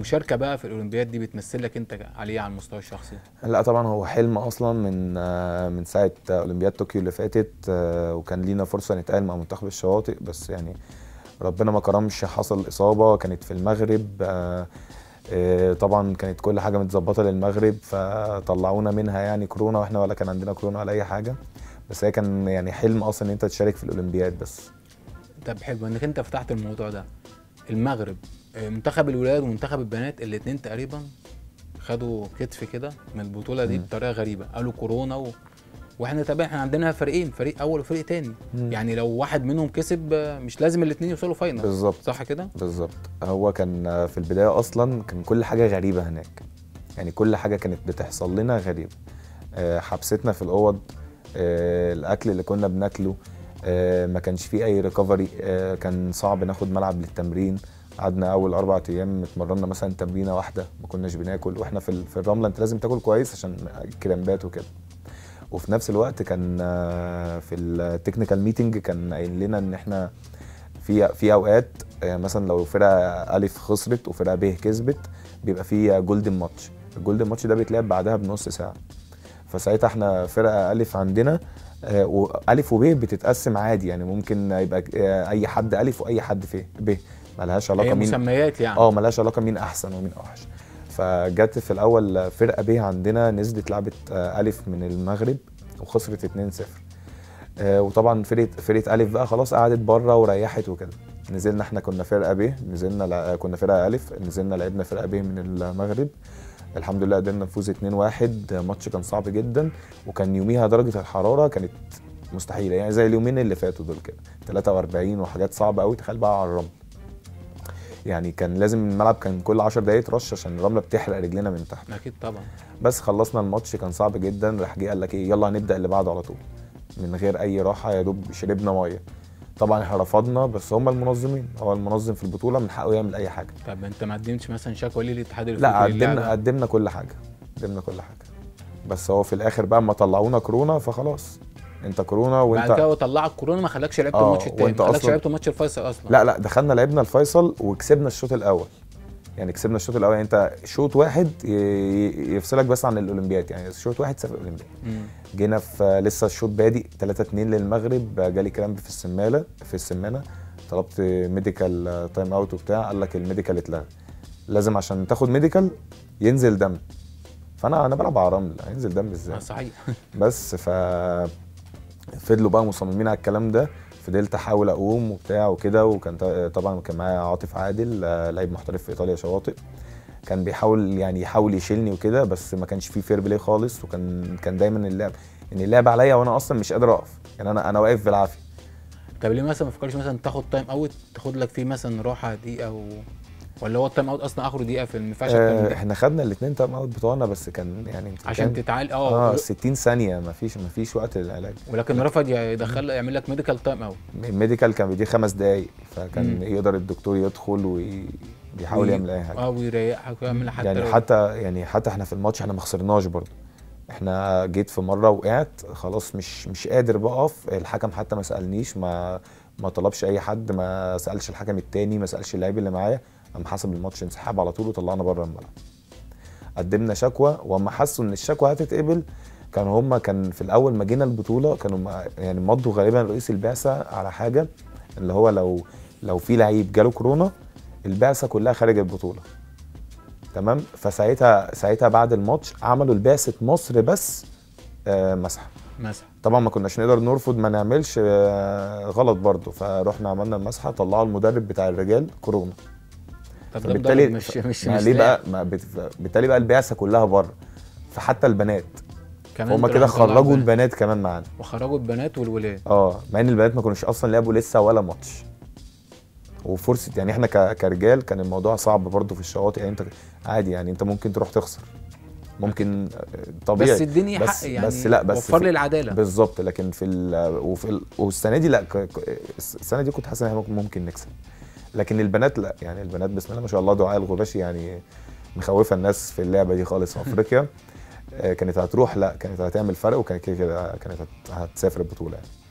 المشاركه بقى في الاولمبياد دي بتمثل لك انت عليه على المستوى الشخصي لا طبعا هو حلم اصلا من آه، من ساعه اولمبياد طوكيو اللي فاتت آه، وكان لينا فرصه نتقابل مع منتخب الشواطئ بس يعني ربنا ما كرمش حصل اصابه كانت في المغرب آه، آه، طبعا كانت كل حاجه متظبطه للمغرب فطلعونا منها يعني كورونا واحنا ولا كان عندنا كورونا ولا اي حاجه بس هي كان يعني حلم اصلا ان انت تشارك في الاولمبياد بس طب حلو انك انت فتحت الموضوع ده المغرب آه، منتخب الولاد ومنتخب البنات الاثنين تقريبا خدوا كتف كده من البطوله دي مم. بطريقه غريبه قالوا كورونا و... واحنا تابع احنا عندنا فريقين فريق اول وفريق تاني مم. يعني لو واحد منهم كسب آه، مش لازم الاثنين يوصلوا فاينل بالظبط صح كده بالظبط هو كان آه، في البدايه اصلا كان كل حاجه غريبه هناك يعني كل حاجه كانت بتحصل لنا غريبه آه، حبستنا في الاوض آه، الاكل اللي كنا بناكله آه، ما كانش فيه اي ريكفري كان صعب ناخد ملعب للتمرين قعدنا اول اربع ايام اتمرنا مثلا تمرينه واحده ما كناش بناكل واحنا في ال- في الرمله انت لازم تاكل كويس عشان الكرامبات وكده وفي نفس الوقت كان آه، في التكنيكال ميتنج كان قايل لنا ان احنا في في اوقات آه، مثلا لو فرقه الف خسرت وفرقه ب كسبت بيبقى في جولدن ماتش الجولدن ماتش ده بيتلعب بعدها بنص ساعه فساعتها احنا فرقه الف عندنا آه، والف وب بتتقسم عادي يعني ممكن يبقى آه، اي حد الف واي حد ف ب ملهاش علاقه هي مين مسميات يعني اه ملهاش علاقه مين احسن ومين اوحش فجت في الاول فرقه ب عندنا نزلت لعبت آه، الف من المغرب وخسرت 2-0 آه، وطبعا فرقه فرقه الف بقى خلاص قعدت بره وريحت وكده نزلنا احنا كنا فرقه ب نزلنا لع- كنا فرقه الف نزلنا لعبنا فرقه ب من المغرب الحمد لله قدرنا نفوز 2-1 ماتش كان صعب جدا وكان يوميها درجه الحراره كانت مستحيله يعني زي اليومين اللي فاتوا دول كده 43 وحاجات صعبه قوي تخيل بقى على الرمل يعني كان لازم الملعب كان كل 10 دقايق ترش عشان الرمله بتحرق رجلنا من تحت اكيد طبعا بس خلصنا الماتش كان صعب جدا راح جه قال لك ايه يلا هنبدا اللي بعده على طول من غير اي راحه يا دوب شربنا ميه طبعا احنا رفضنا بس هم المنظمين هو المنظم في البطوله من حقه يعمل اي حاجه طب انت ما قدمتش مثلا شكوى ليه للاتحاد لا الافريقي قدمنا للعبة؟ قدمنا كل حاجه قدمنا كل حاجه بس هو في الاخر بقى اما طلعونا كورونا فخلاص انت كورونا بعد كده وانت هو طلعك كورونا ما خلاكش لعبت اه، الماتش التاني وانت ما خلاكش اصلا- لعبت ماتش الفيصل اصلا لا لا دخلنا لعبنا الفيصل وكسبنا الشوط الاول يعني كسبنا الشوط الاول يعني انت شوط واحد ي- ي- يفصلك بس عن الاولمبياد يعني شوط واحد سافر الاولمبياد مم. جينا في لسه الشوط بادئ 3 2 للمغرب جالي كرامب في السماله في السمانه طلبت ميديكال تايم اوت وبتاع قال لك الميديكال اتلغى لازم عشان تاخد ميديكال ينزل دم فانا انا بلعب على رمل هينزل دم آه، ازاي صحيح بس ف فضلوا بقى مصممين على الكلام ده فضلت احاول اقوم وبتاع وكده وكان ط- طبعا كان معايا عاطف عادل آه، لعيب محترف في ايطاليا شواطئ كان بيحاول يعني يحاول يشيلني وكده بس ما كانش فيه فير بلاي خالص وكان كان دايما اللعب ان اللعب عليا وانا اصلا مش قادر اقف يعني انا انا واقف بالعافيه طب ليه مثلا ما فكرش مثلا تاخد تايم اوت تاخد لك فيه مثلا راحه دقيقه و... ولا هو التايم اوت اصلا اخره دقيقه في ما ينفعش أكتر من آه ده؟ احنا خدنا الاثنين تايم اوت بتوعنا بس كان يعني عشان كان تتعال اه اه 60 ثانيه ما فيش ما فيش وقت للعلاج ولكن رفض يدخل يعمل لك ميديكال تايم اوت الميديكال كان بيديه خمس دقايق فكان مم. يقدر الدكتور يدخل ويحاول وي- يعمل اي حاجه اه ويريحك ويعمل حتى يعني لو- حتى يعني حتى احنا في الماتش احنا ما خسرناش برضه احنا جيت في مره وقعت خلاص مش مش قادر بقف الحكم حتى ما سالنيش ما ما طلبش اي حد ما سالش الحكم التاني ما سالش اللعيب اللي معايا قام حسب الماتش انسحاب على طول وطلعنا بره الملعب قدمنا شكوى واما حسوا ان الشكوى هتتقبل كانوا هم كان في الاول ما جينا البطوله كانوا ما- يعني مضوا غالبا رئيس البعثه على حاجه اللي هو لو لو في لعيب جاله كورونا البعثه كلها خارج البطوله تمام فساعتها ساعتها بعد الماتش عملوا لبعثه مصر بس آه، مسحه مثلا طبعا ما كناش نقدر نرفض ما نعملش آه، غلط برضه فروحنا عملنا المسحه طلعوا المدرب بتاع الرجال كورونا طب ده فبالتالي مدرب مش مش ما مش ليه لاعب. بقى ما بت- بالتالي بقى البعثه كلها بره فحتى البنات كمان فهم طلعوا كده طلعوا خرجوا بنات. البنات كمان معانا وخرجوا البنات والولاد اه مع ان البنات ما كانوش اصلا لعبوا لسه ولا ماتش وفرصه يعني احنا ك- كرجال كان الموضوع صعب برضه في الشواطئ يعني انت عادي يعني انت ممكن تروح تخسر ممكن آه، طبيعي بس اديني بس- حق يعني بس لا، بس وفر في- لي العداله بالظبط لكن في ال وفي ال والسنه دي لا ك- ك- السنه دي كنت حاسس ان احنا ممكن- ممكن نكسب لكن البنات لا يعني البنات بسم الله ما شاء الله دعاء الغباشي يعني مخوفه الناس في اللعبه دي خالص في افريقيا آه، كانت هتروح لا كانت هتعمل فرق وكانت كده كده كانت هت- هتسافر البطوله يعني